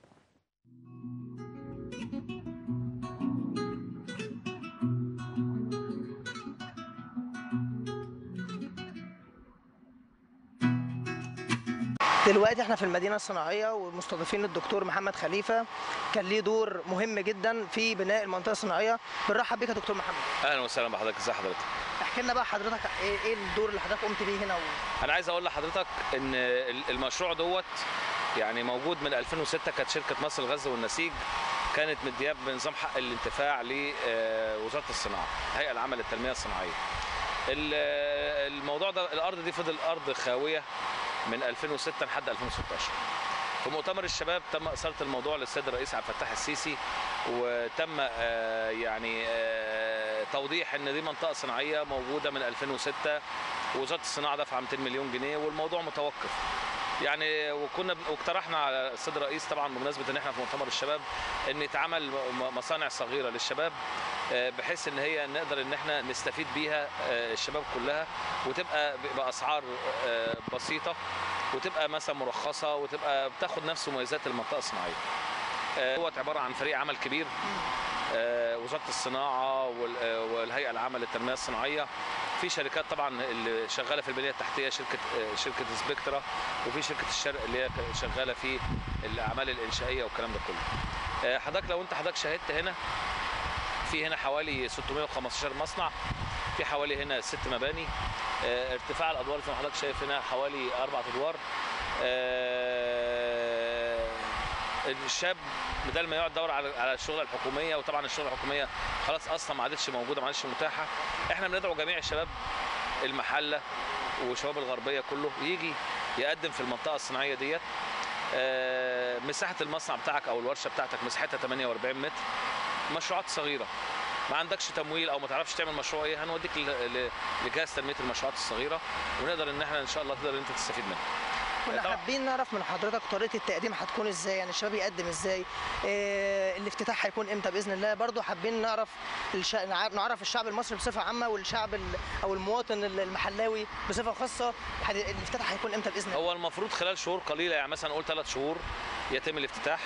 دلوقتي احنا في المدينة الصناعية ومستضيفين الدكتور محمد خليفة كان ليه دور مهم جدا في بناء المنطقة الصناعية بنرحب بيك يا دكتور محمد اهلا وسهلا بحضرتك ازي حضرتك احكي لنا بقى حضرتك ايه ايه الدور اللي حضرتك قمت بيه هنا و... انا عايز اقول لحضرتك ان ال- المشروع دوت يعني موجود من 2006 كانت شركه مصر الغزل والنسيج كانت مدياه بنظام حق الانتفاع لوزاره الصناعه الهيئه العامه للتنميه الصناعيه ال- الموضوع ده الارض دي فضل ارض خاويه من 2006 لحد 2016 في مؤتمر الشباب تم اثاره الموضوع للسيد الرئيس عبد الفتاح السيسي وتم آه، يعني آه، توضيح ان دي منطقه صناعيه موجوده من 2006 ووزاره الصناعه دفع 200 مليون جنيه والموضوع متوقف يعني وكنا واقترحنا على السيد الرئيس طبعا بمناسبه ان احنا في مؤتمر الشباب ان يتعمل م- مصانع صغيره للشباب آه، بحيث ان هي نقدر ان احنا نستفيد بيها آه، الشباب كلها وتبقى ب- باسعار آه، بسيطه وتبقى مثلا مرخصه وتبقى بتاخد نفس مميزات المنطقه الصناعيه. آه، هو عباره عن فريق عمل كبير آه، وزاره الصناعه وال- آه، والهيئه العامه للتنميه الصناعيه في شركات طبعا اللي شغاله في البنيه التحتيه شركه آه، شركه سبكترا وفي شركه الشرق اللي هي شغاله في الاعمال الانشائيه والكلام ده كله. آه، حضرتك لو انت حضرتك شاهدت هنا في هنا حوالي 615 مصنع في حوالي هنا ست مباني آه، ارتفاع الادوار زي ما حضرتك شايف هنا حوالي اربع ادوار آه، الشاب بدل ما يقعد يدور على على الشغله الحكوميه وطبعا الشغله الحكوميه خلاص اصلا ما عادتش موجوده ما عادتش متاحه احنا بندعو جميع الشباب المحله وشباب الغربيه كله يجي يقدم في المنطقه الصناعيه ديت آه، مساحه المصنع بتاعك او الورشه بتاعتك مساحتها 48 متر مشروعات صغيره ما عندكش تمويل او ما تعرفش تعمل مشروع ايه هنوديك ل- ل- لجهاز تنميه المشروعات الصغيره ونقدر ان احنا ان شاء الله تقدر انت تستفيد منها كنا طبعاً. حابين نعرف من حضرتك طريقه التقديم هتكون ازاي يعني الشباب يقدم ازاي آه الافتتاح هيكون امتى باذن الله برضو حابين نعرف الش... نع- نعرف الشعب المصري بصفه عامه والشعب ال... او المواطن ال- المحلاوي بصفه خاصه حد- الافتتاح هيكون امتى باذن الله هو المفروض خلال شهور قليله يعني مثلا نقول ثلاث شهور يتم الافتتاح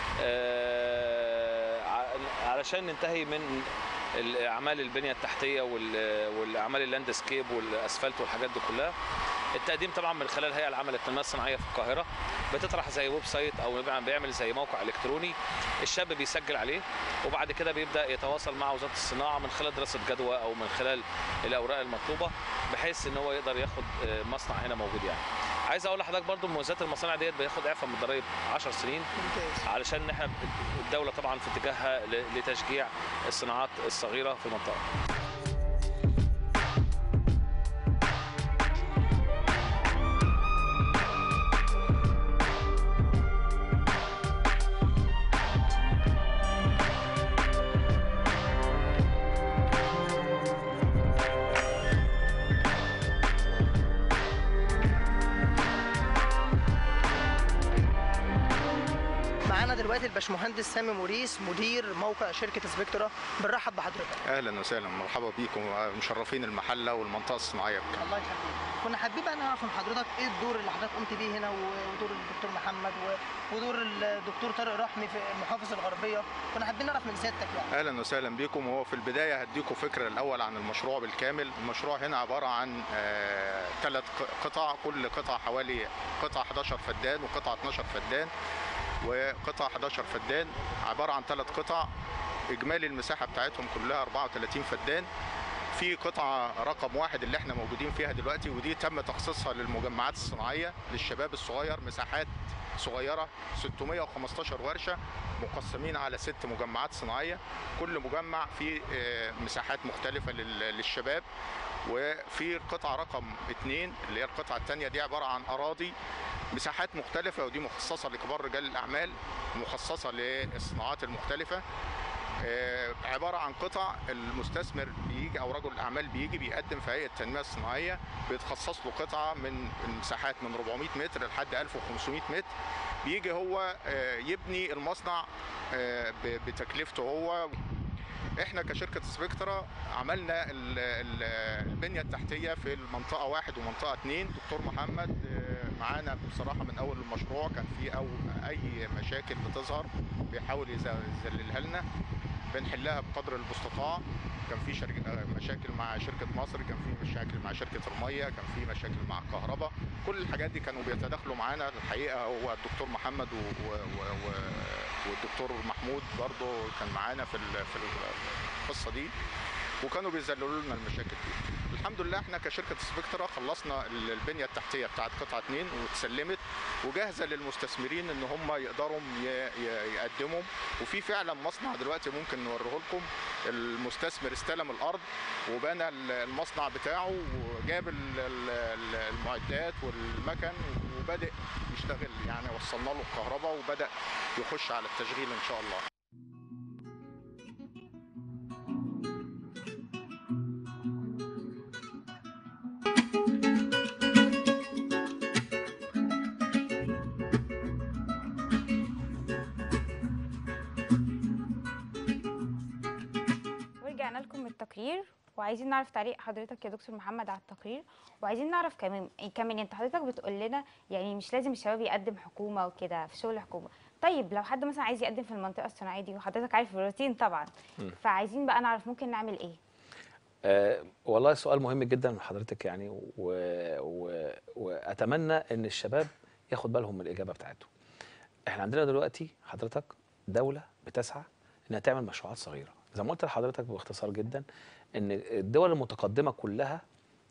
آه، ع- علشان ننتهي من الاعمال البنيه التحتيه وال- والاعمال اللاندسكيب والاسفلت والحاجات دي كلها التقديم طبعا من خلال الهيئه العامه للتنميه الصناعيه في القاهره بتطرح زي ويب سايت او بيعمل- بيعمل زي موقع الكتروني الشاب بيسجل عليه وبعد كده بيبدا يتواصل مع وزاره الصناعه من خلال دراسه جدوى او من خلال الاوراق المطلوبه بحيث ان هو يقدر ياخد آه، مصنع هنا موجود يعني عايز اقول لحضرتك برضو مميزات المصانع ديت بياخد اعفاء من الضرايب 10 سنين ممتاز علشان احنا الدوله طبعا في اتجاهها ل- لتشجيع الصناعات الصغيره في المنطقه معانا دلوقتي الباشمهندس سامي موريس مدير موقع شركه سبكترا بنرحب بحضرتك اهلا وسهلا مرحبا بيكم مشرفين المحله والمنطقه الصناعيه بكامل. الله يخليك كنا حابين بقى نعرف من حضرتك ايه الدور اللي حضرتك قمت بيه هنا و- ودور الدكتور محمد و- ودور الدكتور طارق رحمي في محافظ الغربيه كنا حابين نعرف من سيادتك يعني اهلا وسهلا بيكم وهو في البدايه هديكم فكره الاول عن المشروع بالكامل المشروع هنا عباره عن ثلاث قطع كل قطعه حوالي قطعه 11 فدان وقطعه 12 فدان وقطعه 11 فدان عباره عن ثلاث قطع اجمالي المساحه بتاعتهم كلها 34 فدان في قطعة رقم واحد اللي احنا موجودين فيها دلوقتي ودي تم تخصيصها للمجمعات الصناعية للشباب الصغير مساحات صغيرة 615 ورشة مقسمين على ست مجمعات صناعية كل مجمع فيه آه، مساحات مختلفة لل- للشباب وفي القطعة رقم اتنين اللي هي القطعة التانية دي عبارة عن أراضي مساحات مختلفة ودي مخصصة لكبار رجال الأعمال مخصصة للصناعات المختلفة آه، عباره عن قطع المستثمر بيجي او رجل الاعمال بيجي بيقدم في هيئه التنميه الصناعيه بيتخصص له قطعه من مساحات من 400 متر لحد 1500 متر بيجي هو آه، يبني المصنع آه، ب- بتكلفته هو احنا كشركه سبكترا عملنا ال- ال- البنيه التحتيه في المنطقه واحد ومنطقه اثنين دكتور محمد آه، معانا بصراحه من اول المشروع كان في او اي مشاكل بتظهر بيحاول يز- يذللها لنا بنحلها بقدر المستطاع كان في شرك... آه، مشاكل مع شركه مصر كان في مشاكل مع شركه الميه كان في مشاكل مع الكهرباء كل الحاجات دي كانوا بيتداخلوا معانا الحقيقه هو الدكتور محمد و... و... و... و... والدكتور محمود برضه كان معانا في ال... في القصه دي وكانوا بيذللوا لنا المشاكل دي الحمد لله احنا كشركه سبكترا خلصنا ال- البنيه التحتيه بتاعت قطعه 2 واتسلمت وجاهزه للمستثمرين ان هم يقدروا ي- ي- يقدموا وفي فعلا مصنع دلوقتي ممكن نوريه لكم المستثمر استلم الارض وبنى ال- المصنع بتاعه وجاب ال- ال- ال- المعدات والمكن وبدأ يشتغل يعني وصلنا له الكهرباء وبدأ يخش على التشغيل ان شاء الله ورجعنا لكم من التقرير وعايزين نعرف تعليق حضرتك يا دكتور محمد على التقرير وعايزين نعرف كمان كمان انت حضرتك بتقول لنا يعني مش لازم الشباب يقدم حكومه وكده في شغل حكومه طيب لو حد مثلا عايز يقدم في المنطقه الصناعيه دي وحضرتك عارف الروتين طبعا مم. فعايزين بقى نعرف ممكن نعمل ايه آه والله سؤال مهم جدا من حضرتك يعني و... و... واتمنى ان الشباب ياخد بالهم من الاجابه بتاعته. احنا عندنا دلوقتي حضرتك دوله بتسعى انها تعمل مشروعات صغيره، زي ما قلت لحضرتك باختصار جدا ان الدول المتقدمه كلها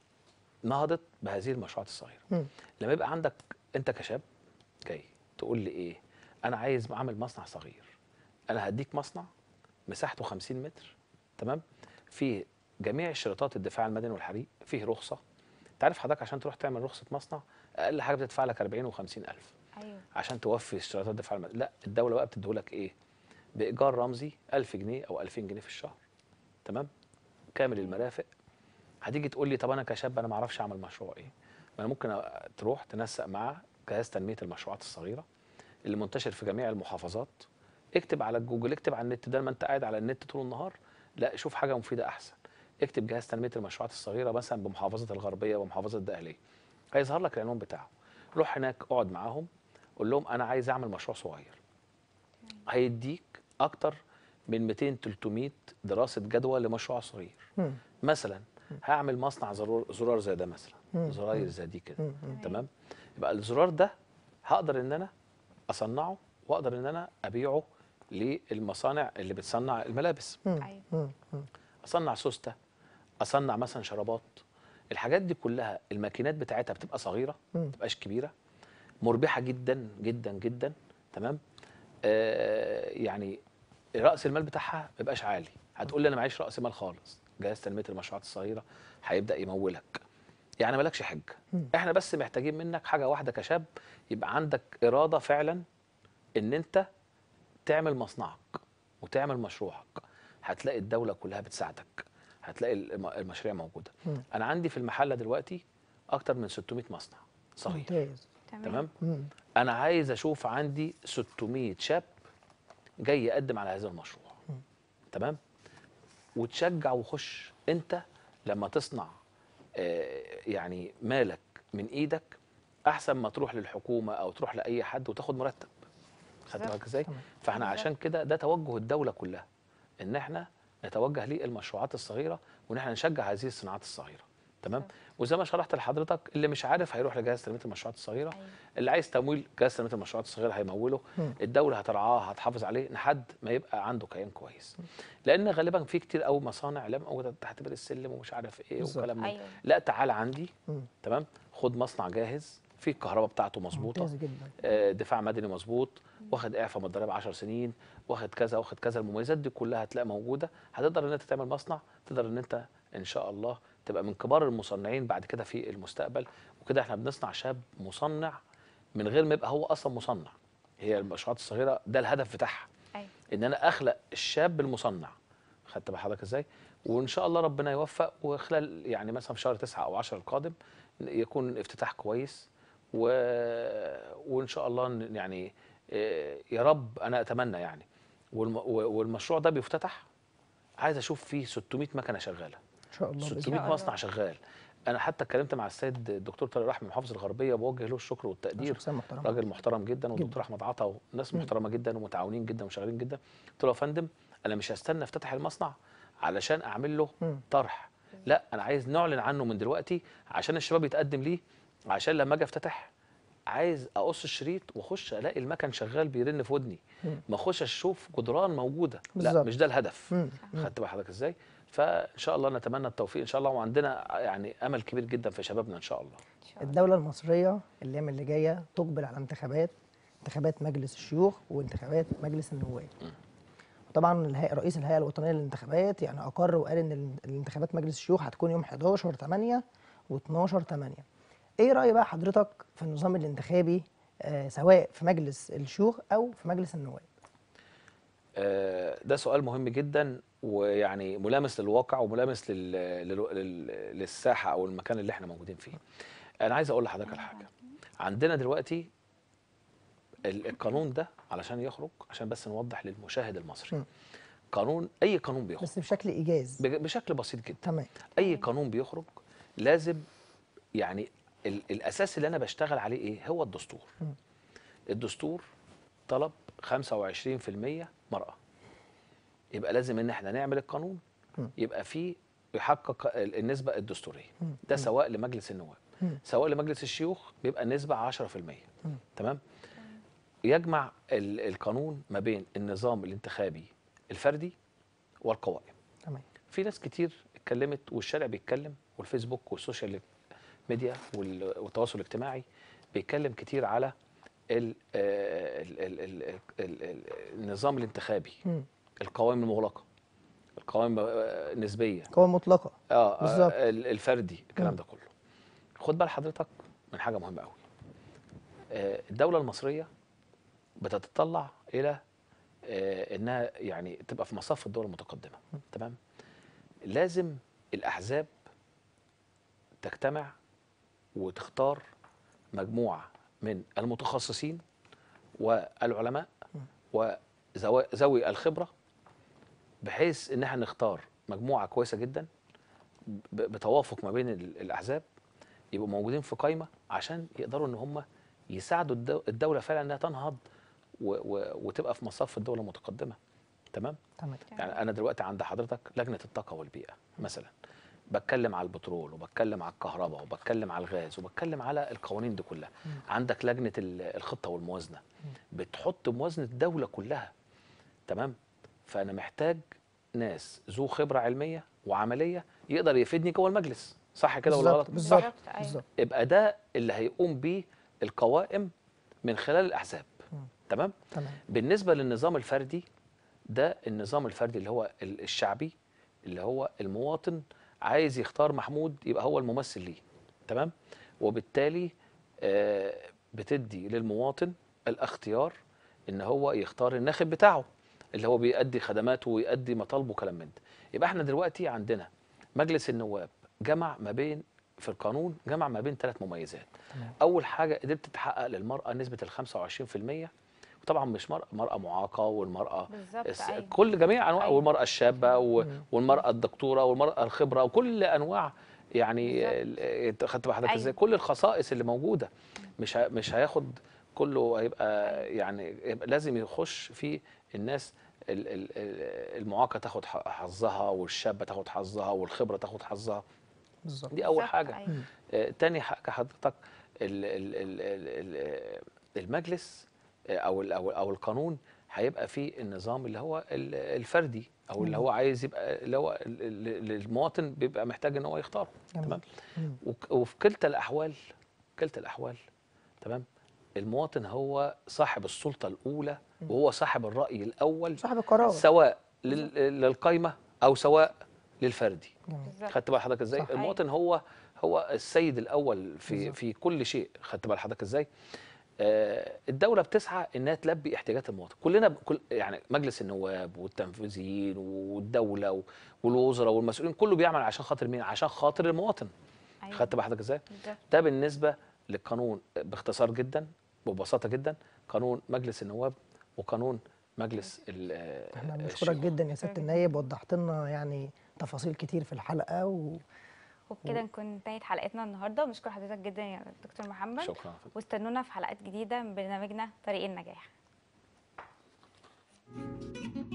نهضت بهذه المشروعات الصغيره. مم. لما يبقى عندك انت كشاب جاي تقول لي ايه؟ انا عايز اعمل مصنع صغير. انا هديك مصنع مساحته 50 متر تمام؟ فيه جميع اشتراطات الدفاع المدني والحريق فيه رخصه انت عارف حضرتك عشان تروح تعمل رخصه مصنع اقل حاجه بتدفع لك 40 و50 الف ايوه عشان توفي اشتراطات الدفاع المدني لا الدوله بقى بتديهولك ايه بايجار رمزي 1000 جنيه او 2000 جنيه في الشهر تمام كامل المرافق هتيجي تقول لي طب انا كشاب انا ما اعرفش اعمل مشروع ايه ما انا ممكن أ- تروح تنسق مع جهاز تنميه المشروعات الصغيره اللي منتشر في جميع المحافظات اكتب على جوجل اكتب على النت ده ما انت قاعد على النت طول النهار لا شوف حاجه مفيده احسن اكتب جهاز تنميه المشروعات الصغيره مثلا بمحافظه الغربيه ومحافظه الدقهليه هيظهر لك العنوان بتاعه روح هناك اقعد معاهم قول لهم انا عايز اعمل مشروع صغير هيديك اكتر من 200 300 دراسه جدوى لمشروع صغير مم. مثلا هعمل مصنع زرار زرار زي ده مثلا مم. زراير زي دي كده مم. مم. تمام يبقى الزرار ده هقدر ان انا اصنعه واقدر ان انا ابيعه للمصانع اللي بتصنع الملابس مم. ايوه مم. مم. اصنع سوسته اصنع مثلا شرابات الحاجات دي كلها الماكينات بتاعتها بتبقى صغيره مم. ما تبقاش كبيره مربحه جدا جدا جدا تمام آه يعني راس المال بتاعها ما يبقاش عالي هتقول لي انا معيش راس مال خالص جهاز تنميه المشروعات الصغيره هيبدا يمولك يعني مالكش حجه مم. احنا بس محتاجين منك حاجه واحده كشاب يبقى عندك اراده فعلا ان انت تعمل مصنعك وتعمل مشروعك هتلاقي الدوله كلها بتساعدك هتلاقي الم- المشاريع موجوده مم. انا عندي في المحله دلوقتي اكتر من 600 مصنع صغير ممتاز تمام مم. انا عايز اشوف عندي 600 شاب جاي يقدم على هذا المشروع تمام وتشجع وخش انت لما تصنع آه، يعني مالك من ايدك احسن ما تروح للحكومه او تروح لاي حد وتاخد مرتب خدت بالظبط. بالك ازاي تمام. فاحنا بالظبط. عشان كده ده توجه الدوله كلها ان احنا نتوجه للمشروعات الصغيره وان احنا نشجع هذه الصناعات الصغيره تمام وزي ما شرحت لحضرتك اللي مش عارف هيروح لجهاز تنميه المشروعات الصغيره أيوة. اللي عايز تمويل جهاز تنميه المشروعات الصغيره هيموله مم. الدوله هترعاه هتحافظ عليه لحد ما يبقى عنده كيان كويس لان غالبا في كتير قوي مصانع لا موجوده تحت بير السلم ومش عارف ايه بالظبط. وكلام من ايوه لا تعال عندي مم. تمام خد مصنع جاهز في الكهرباء بتاعته مظبوطه ممتاز جدا آه، دفاع مدني مظبوط واخد اعفاء من الضرائب 10 سنين واخد كذا واخد كذا المميزات دي كلها هتلاقي موجوده هتقدر ان انت تعمل مصنع تقدر ان انت ان شاء الله تبقى من كبار المصنعين بعد كده في المستقبل وكده احنا بنصنع شاب مصنع من غير ما يبقى هو اصلا مصنع هي المشروعات الصغيره ده الهدف بتاعها ايوه ان انا اخلق الشاب المصنع خدت بال حضرتك ازاي وان شاء الله ربنا يوفق وخلال يعني مثلا في شهر 9 او 10 القادم يكون افتتاح كويس و... وان شاء الله ن- يعني آه، يا رب انا اتمنى يعني والم... والمشروع ده بيفتتح عايز اشوف فيه 600 مكنه شغاله ان شاء الله بإذن 600 الله. مصنع شغال انا حتى اتكلمت مع السيد الدكتور طارق رحمي محافظ الغربيه بوجه له الشكر والتقدير شخصية محترمة. راجل محترم جدا والدكتور جداً. احمد عطا وناس مم. محترمه جدا ومتعاونين جدا وشغالين جدا قلت له يا فندم انا مش هستنى افتتح المصنع علشان اعمل له مم. طرح لا انا عايز نعلن عنه من دلوقتي عشان الشباب يتقدم ليه عشان لما اجي افتتح عايز اقص الشريط واخش الاقي المكن شغال بيرن في ودني مم. ما اخش اشوف جدران موجوده لا بالظبط. مش ده الهدف مم. مم. خدت بال حضرتك ازاي فان شاء الله نتمنى التوفيق ان شاء الله وعندنا يعني امل كبير جدا في شبابنا ان شاء الله الدولة المصرية الأيام اللي جاية تقبل على انتخابات انتخابات مجلس الشيوخ وانتخابات مجلس النواب. طبعا الهيئة رئيس الهيئة الوطنية للانتخابات يعني أقر وقال إن ال- الانتخابات مجلس الشيوخ هتكون يوم 11 8 و12 8. إيه رأي بقى حضرتك في النظام الانتخابي آه سواء في مجلس الشيوخ أو في مجلس النواب؟ آه، ده سؤال مهم جدا ويعني ملامس للواقع وملامس لل... لل... لل... للساحه او المكان اللي احنا موجودين فيه. انا عايز اقول لحضرتك على حاجه. عندنا دلوقتي ال- القانون ده علشان يخرج عشان بس نوضح للمشاهد المصري. مم. قانون اي قانون بيخرج بس بشكل إيجاز. بج- بشكل بسيط جدا. تمام. اي قانون بيخرج لازم يعني ال الاساس اللي انا بشتغل عليه ايه هو الدستور مم. الدستور طلب 25% مرأة يبقى لازم ان احنا نعمل القانون مم. يبقى فيه يحقق ال- النسبة الدستورية مم. ده مم. سواء لمجلس النواب مم. سواء لمجلس الشيوخ بيبقى النسبة 10% مم. تمام يجمع ال القانون ما بين النظام الانتخابي الفردي والقوائم تمام. في ناس كتير اتكلمت والشارع بيتكلم والفيسبوك والسوشيال ميديا وال- والتواصل الاجتماعي بيتكلم كتير على ال ال ال ال ال ال النظام الانتخابي مم. القوائم المغلقه القوائم آه، النسبيه قوة مطلقة. اه بالظبط. آه، ال- الفردي الكلام مم. ده كله خد بال حضرتك من حاجه مهمه قوي آه، الدوله المصريه بتتطلع الى آه، انها يعني تبقى في مصاف الدول المتقدمه تمام لازم الاحزاب تجتمع وتختار مجموعه من المتخصصين والعلماء وذوي الخبره بحيث ان احنا نختار مجموعه كويسه جدا ب- بتوافق ما بين ال- الاحزاب يبقوا موجودين في قائمه عشان يقدروا ان هم يساعدوا الدو- الدوله فعلا انها تنهض و و وتبقى في مصاف الدوله المتقدمه تمام تمام. يعني انا دلوقتي عند حضرتك لجنه الطاقه والبيئه مثلا بتكلم على البترول وبتكلم على الكهرباء وبتكلم على الغاز وبتكلم على القوانين دي كلها عندك لجنه ال- الخطه والموازنه بتحط موازنه الدوله كلها تمام فانا محتاج ناس ذو خبره علميه وعمليه يقدر يفيدني جوه المجلس صح كده ولا غلط بالظبط بالظبط، أيوة. بالظبط يبقى ده اللي هيقوم بيه القوائم من خلال الاحزاب تمام تمام بالنسبه للنظام الفردي ده النظام الفردي اللي هو ال- الشعبي اللي هو المواطن عايز يختار محمود يبقى هو الممثل ليه تمام وبالتالي آه، بتدي للمواطن الاختيار ان هو يختار الناخب بتاعه اللي هو بيأدي خدماته ويأدي مطالبه وكلام من ده يبقى احنا دلوقتي عندنا مجلس النواب جمع ما بين في القانون جمع ما بين ثلاث مميزات تمام. اول حاجه قدرت تحقق للمراه نسبه ال 25% وطبعا مش مرأة مرأة معاقة والمرأة بالظبط، الس- أيوة. كل جميع انواع أيوة. والمرأة الشابة و- مم. والمرأة الدكتورة والمرأة الخبرة وكل انواع يعني بالظبط. ال- خدت بحضرتك أيوة. ازاي كل الخصائص اللي موجودة مش ه- مش هياخد كله هيبقى يعني يبقى لازم يخش في الناس ال- ال- ال- المعاقة تاخد ح- حظها والشابة تاخد حظها والخبرة تاخد حظها بالظبط دي اول بالظبط، حاجة أيوة. آه، تاني حاجه حضرتك ال- ال- ال- ال- ال- المجلس آه، او ال- او او القانون هيبقى فيه النظام اللي هو ال- الفردي او اللي هو عايز يبقى اللي هو ال- ال- المواطن بيبقى محتاج ان هو يختاره جميل. تمام مم. وك- وفي كلتا الاحوال كلتا الاحوال تمام المواطن هو صاحب السلطه الاولى وهو صاحب الراي الاول صاحب القرار سواء لل- للقايمه او سواء للفردي جميل بالظبط. خدت بال حضرتك ازاي صح. المواطن هو هو السيد الاول في بالظبط. في كل شيء خدت بال حضرتك ازاي آه، الدوله بتسعى انها تلبي احتياجات المواطن كلنا كل يعني مجلس النواب والتنفيذيين والدوله و- والوزراء والمسؤولين كله بيعمل عشان خاطر مين عشان خاطر المواطن أيوة. خدت بقى حضرتك ازاي بالظبط. ده بالنسبه للقانون باختصار جدا وببساطه جدا قانون مجلس النواب وقانون مجلس ال- آه، احنا بنشكرك الشيوخ. جدا يا سياده النائب وضحت لنا يعني تفاصيل كتير في الحلقه و... وبكده نكون انتهت حلقتنا النهارده بنشكر حضرتك جدا يا دكتور محمد شكرا واستنونا في حلقات جديده من برنامجنا طريق النجاح